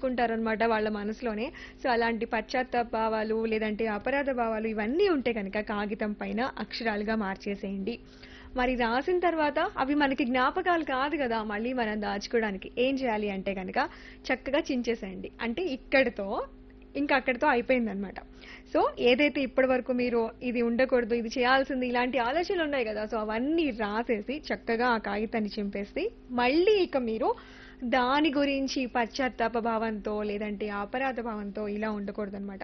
ఉంచుకుంటారనమాట వాళ్ళ మనసులోనే సో అలాంటి పశ్చాత్తాప భావాలు లేదంటే అపరాధ భావాలు ఇవన్నీ ఉంటే కనుక కాగితం పైన అక్షరాలుగా మార్చేసేయండి మరి రాసిన తర్వాత అవి మనకి జ్ఞాపకాలు కాదు కదా మళ్ళీ మనం దాచుకోవడానికి ఏం చేయాలి అంటే కనుక చక్కగా చించేసేయండి అంటే ఇక్కడితో ఇంకా అక్కడితో అయిపోయిందనమాట సో ఏదైతే ఇప్పటి వరకు మీరు ఇది ఉండకూడదు ఇది చేయాల్సింది ఇలాంటి ఆలోచనలు ఉన్నాయి కదా సో అవన్నీ రాసేసి చక్కగా ఆ కాగితాన్ని చింపేసి మళ్ళీ ఇక మీరు దాని గురించి పశ్చాత్తాప భావంతో లేదంటే అపరాధ భావంతో ఇలా ఉండకూడదు అనమాట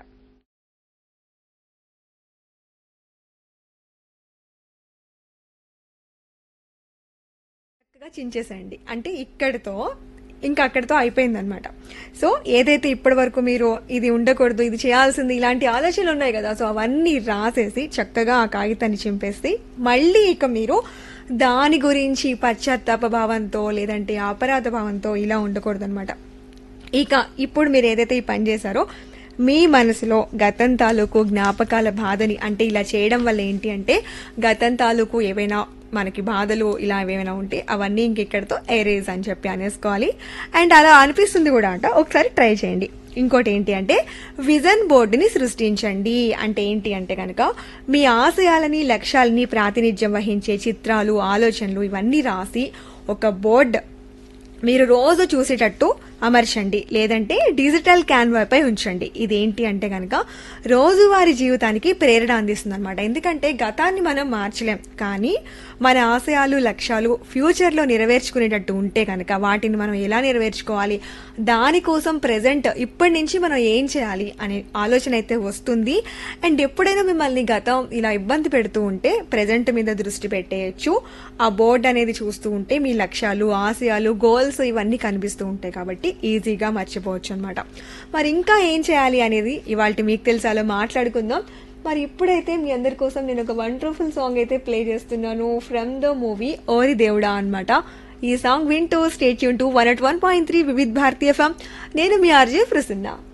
చక్కగా చించేసేయండి అంటే ఇక్కడితో ఇంకా అక్కడితో అయిపోయిందనమాట సో ఏదైతే ఇప్పటి వరకు మీరు ఇది ఉండకూడదు ఇది చేయాల్సింది ఇలాంటి ఆలోచనలు ఉన్నాయి కదా సో అవన్నీ రాసేసి చక్కగా ఆ కాగితాన్ని చింపేసి మళ్ళీ ఇక మీరు దాని గురించి పశ్చాత్తాప భావంతో లేదంటే అపరాధ భావంతో ఇలా ఉండకూడదు అనమాట ఇక ఇప్పుడు మీరు ఏదైతే ఈ పని చేశారో మీ మనసులో గతం తాలూకు జ్ఞాపకాల బాధని అంటే ఇలా చేయడం వల్ల ఏంటి అంటే గతం తాలూకు ఏవైనా మనకి బాధలు ఇలా ఏమైనా ఉంటే అవన్నీ ఇంకెక్కడితో ఎరేజ్ అని చెప్పి అనేసుకోవాలి అండ్ అలా అనిపిస్తుంది కూడా అంట ఒకసారి ట్రై చేయండి ఇంకోటి ఏంటి అంటే విజన్ బోర్డుని సృష్టించండి అంటే ఏంటి అంటే కనుక మీ ఆశయాలని లక్ష్యాలని ప్రాతినిధ్యం వహించే చిత్రాలు ఆలోచనలు ఇవన్నీ రాసి ఒక బోర్డ్ మీరు రోజు చూసేటట్టు అమర్చండి లేదంటే డిజిటల్ క్యాన్వాపై ఉంచండి ఇదేంటి అంటే కనుక రోజువారి జీవితానికి ప్రేరణ అందిస్తుంది అనమాట ఎందుకంటే గతాన్ని మనం మార్చలేం కానీ మన ఆశయాలు లక్ష్యాలు ఫ్యూచర్లో నెరవేర్చుకునేటట్టు ఉంటే కనుక వాటిని మనం ఎలా నెరవేర్చుకోవాలి దానికోసం ప్రజెంట్ ఇప్పటి నుంచి మనం ఏం చేయాలి అనే ఆలోచన అయితే వస్తుంది అండ్ ఎప్పుడైనా మిమ్మల్ని గతం ఇలా ఇబ్బంది పెడుతూ ఉంటే ప్రజెంట్ మీద దృష్టి పెట్టేయచ్చు ఆ బోర్డ్ అనేది చూస్తూ ఉంటే మీ లక్ష్యాలు ఆశయాలు గోల్స్ ఇవన్నీ కనిపిస్తూ ఉంటాయి కాబట్టి ఈజీగా మర్చిపోవచ్చు అనమాట మరి ఇంకా ఏం చేయాలి అనేది ఇవాళ మీకు తెలుసాలో మాట్లాడుకుందాం మరి ఇప్పుడైతే మీ అందరి కోసం నేను ఒక వండర్ఫుల్ సాంగ్ అయితే ప్లే చేస్తున్నాను from the movie Ori Devuda అన్నమాట ఈ సాంగ్ వింటూ స్టేట్ యూన్ to one at one point three Vividh Bharati FM నేను మీ ఆర్జే ప్రసన్న